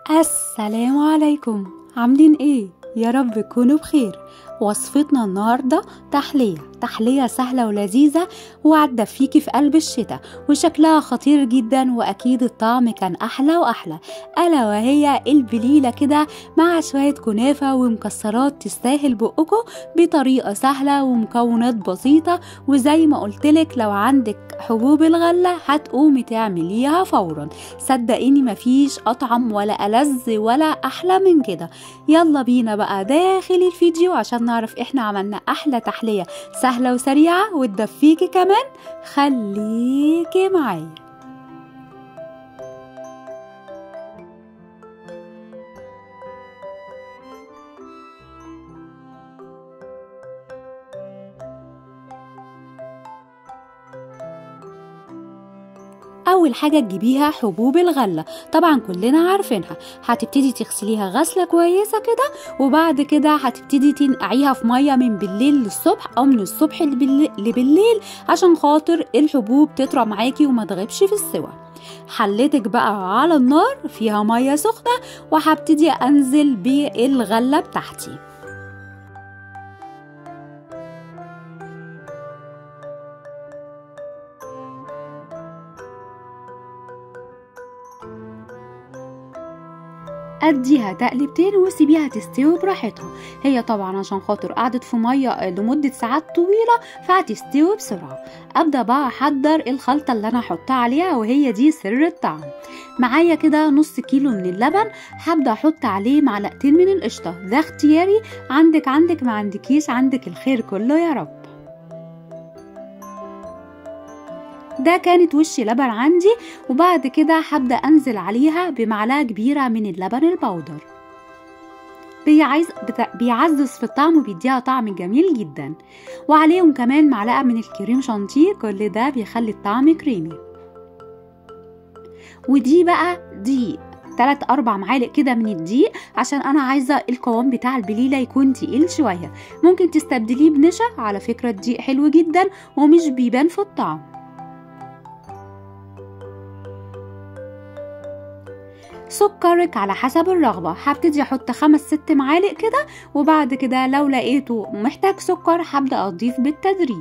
السلام عليكم عاملين ايه يا رب تكونوا بخير وصفتنا النهاردة تحلية تحلية سهلة ولذيذة وهتدفيكي في قلب الشتاء وشكلها خطير جدا وأكيد الطعم كان أحلى وأحلى ألا وهي البليلة كده مع شوية كنافة ومكسرات تستاهل بقكم بطريقة سهلة ومكونات بسيطة وزي ما قلتلك لو عندك حبوب الغلة هتقومي تعمليها فورا صدقيني مفيش أطعم ولا ألذ ولا أحلى من كده يلا بينا بقى داخل الفيديو عشان نعرف احنا عملنا أحلى تحلية سهلة وسريعة وتدفيكي كمان خليكي معايا اول حاجه تجيبيها حبوب الغله طبعا كلنا عارفينها هتبتدي تغسليها غسله كويسه كده وبعد كده هتبتدي تنقعيها في ميه من بالليل للصبح او من الصبح لبالليل عشان خاطر الحبوب تطرى معاكي وما تغيبش في السوى حلتك بقى على النار فيها ميه سخنه وهبتدي انزل بالغله بتاعتي اديها تقلبتين وسيبيها تستوي براحتها هي طبعا عشان خاطر قعدت في ميه لمده ساعات طويله فهتستوي بسرعه ابدا بقى احضر الخلطه اللي انا هحطها عليها وهي دي سر الطعم معايا كده نص كيلو من اللبن هبدا احط عليه معلقتين من القشطه ده اختياري عندك عندك ما عندكيش عندك الخير كله يا رب ده كانت وش لبن عندي وبعد كده هبدأ أنزل عليها بمعلقة كبيرة من اللبن البودر بيعز بيعزز في الطعم وبيديها طعم جميل جدا وعليهم كمان معلقة من الكريم شانتيه كل ده بيخلي الطعم كريمي ودي بقى دقيق تلات أربع معالق كده من الدقيق عشان أنا عايزة القوام بتاع البليلة يكون تقيل شوية ممكن تستبدليه بنشا على فكرة الدقيق حلو جدا ومش بيبان في الطعم سكرك على حسب الرغبة هبتدي احط خمس ست معالق كده وبعد كده لو لقيته محتاج سكر هبدأ اضيف بالتدريج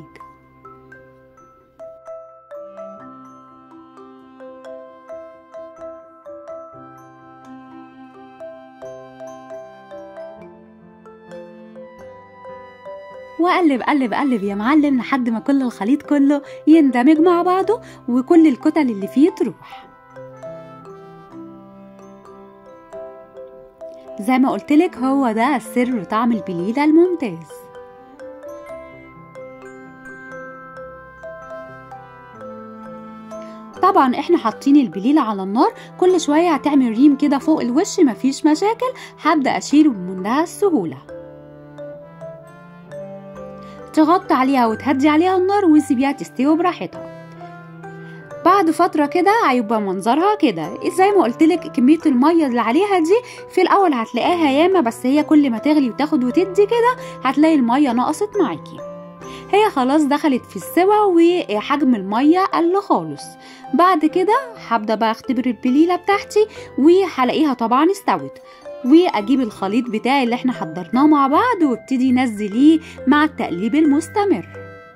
واقلب قلب قلب يا معلم لحد ما كل الخليط كله يندمج مع بعضه وكل الكتل اللي فيه تروح زي ما قلتلك هو ده سر طعم البليلة الممتاز طبعا احنا حاطين البليلة على النار كل شوية هتعمل ريم كده فوق الوش مفيش مشاكل هبدأ اشيله بمنتهى السهولة تغطي عليها وتهدي عليها النار وتسيبيها تستوي براحتها بعد فترة كده هيبقى منظرها كده زي ما قلتلك كمية المية اللي عليها دي في الأول هتلاقيها ياما بس هي كل ما تغلي وتاخد وتدي كده هتلاقي المية نقصت معاكي هي خلاص دخلت في السوا وحجم المية قل خالص بعد كده هبدأ بقى اختبر البليلة بتاعتي وهلاقيها طبعا استوت واجيب الخليط بتاعي اللي احنا حضرناه مع بعض وابتدي نزليه مع التقليب المستمر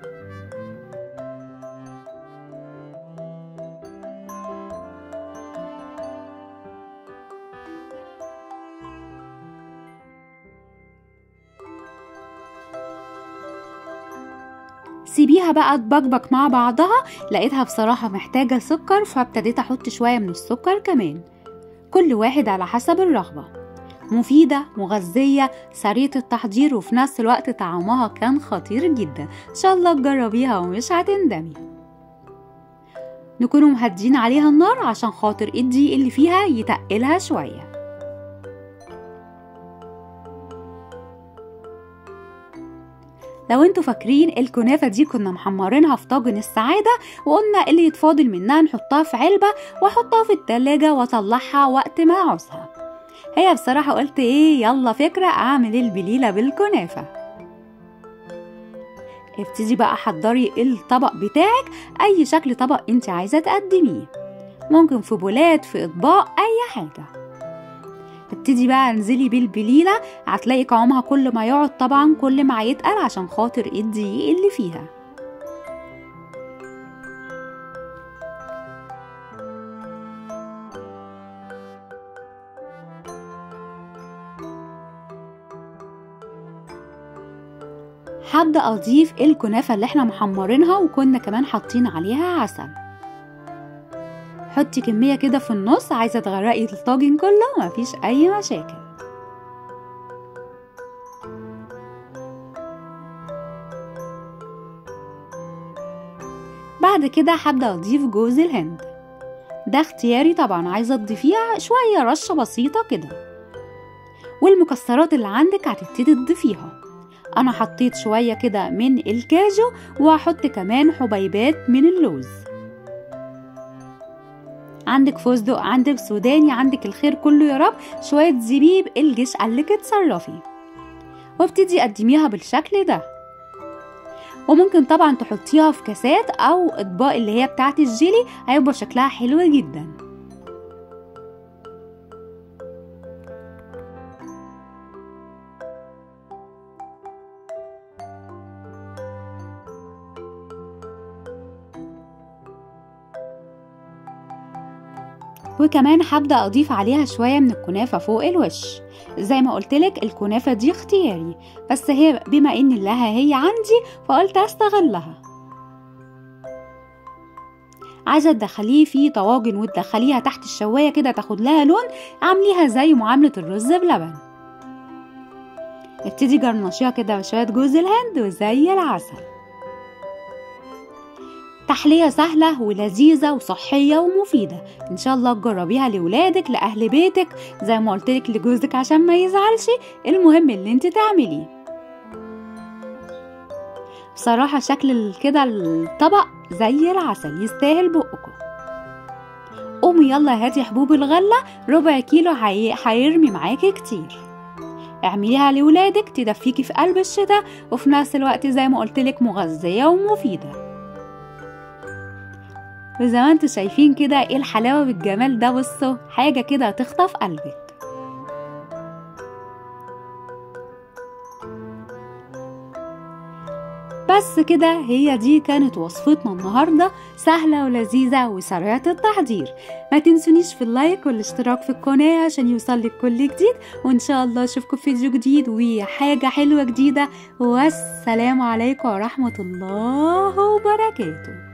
سيبيها بقى تبكبك مع بعضها لقيتها بصراحة محتاجة سكر فابتديت احط شوية من السكر كمان كل واحد على حسب الرغبة مفيدة مغذية سريعة التحضير وفي نفس الوقت طعمها كان خطير جدا ان شاء الله تجربيها ومش هتندمي نكونوا مهدين عليها النار عشان خاطر الدقيق اللي فيها يتقلها شويه لو انتوا فاكرين الكنافه دي كنا محمرينها في طاجن السعاده وقلنا اللي يتفاضل منها نحطها في علبه واحطها في التلاجة واطلعها وقت ما عاوزها هي بصراحه قلت ايه يلا فكره اعمل البليله بالكنافه ابتدي بقى حضري الطبق بتاعك اي شكل طبق انت عايزه تقدميه ممكن في بولات في اطباق اي حاجه ابتدي بقى انزلي بالبليلة هتلاقي قوامها كل ما يقعد طبعا كل ما هيتقل عشان خاطر الدقيق اللي فيها هبدأ أضيف الكنافة اللي احنا محمرينها وكنا كمان حاطين عليها عسل حطي كمية كده في النص عايزة تغرقي الطاجن كله مفيش أي مشاكل بعد كده هبدأ أضيف جوز الهند ده اختياري طبعا عايزة تضيفيها شوية رشة بسيطة كده والمكسرات اللي عندك هتبتدي تضيفيها انا حطيت شوية كده من الكاجو وهحط كمان حبيبات من اللوز عندك فستق عندك سوداني عندك الخير كله يا رب شوية زبيب الجيش قالك اتصرفي وابتدي قدميها بالشكل ده وممكن طبعا تحطيها في كاسات او اطباق اللي هي بتاعت الجيلي هيبقى شكلها حلو جدا وكمان هبدأ أضيف عليها شوية من الكنافة فوق الوش زي ما قلتلك الكنافة دي اختياري بس هي بما ان لها هي عندي فقلت استغلها عايزة تدخليه في طواجن وتدخليها تحت الشواية كده تاخد لها لون اعمليها زي معاملة الرز بلبن ابتدي جرنشيها كده بشوية جوز الهند وزي العسل تحلية سهلة ولذيذة وصحية ومفيدة إن شاء الله تجربيها لولادك لأهل بيتك زي ما قلتلك لجوزك عشان ما يزعلش المهم اللي انت تعمليه بصراحة شكل كده الطبق زي العسل يستاهل بقكم قومي يلا هاتي حبوب الغلة ربع كيلو هيرمي معاكي كتير اعمليها لولادك تدفيكي في قلب الشتاء وفي نفس الوقت زي ما قلتلك مغذية ومفيدة وزي ما انتوا شايفين كده ايه الحلاوة بالجمال ده بصوا حاجة كده تخطف قلبك بس كده هي دي كانت وصفتنا النهاردة سهلة ولذيذة وسريعة التحضير ما تنسونيش في اللايك والاشتراك في القناة عشان يوصلك كل جديد وان شاء الله اشوفكم في فيديو جديد وحاجة حلوة جديدة والسلام عليكم ورحمة الله وبركاته